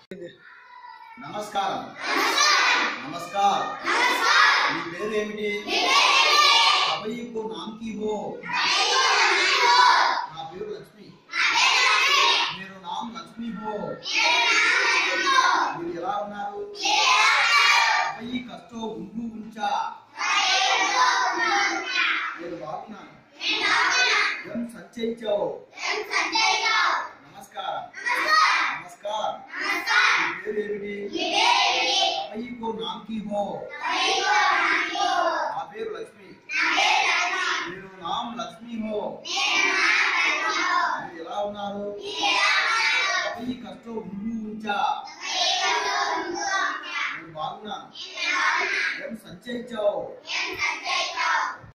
నమస్కారం నమస్కారం మీ పేరు ఏమిటి అభయ్యకు నామ్కి హో నా పేరు లక్ష్మి మీరు నామ్ లక్ష్మి హో మీరు ఎలా ఉన్నారు అభయ్యి కష్టో ఉండు ఉంచా నేను బాగున్నాను ఎం సంచయించావు నమస్కారం నమస్కారం మీ పేరు ఏమిటి అభయ్యకు నామ్కి హో నా పేరు లక్ష్మి మీరు నామ్ లక్ష్మి హో మీరు ఎలా ఉన్నారు అభయ్యి కష్టం ఉండు ఉంచా నేను బాగున్నాను ఏం సంచయించావు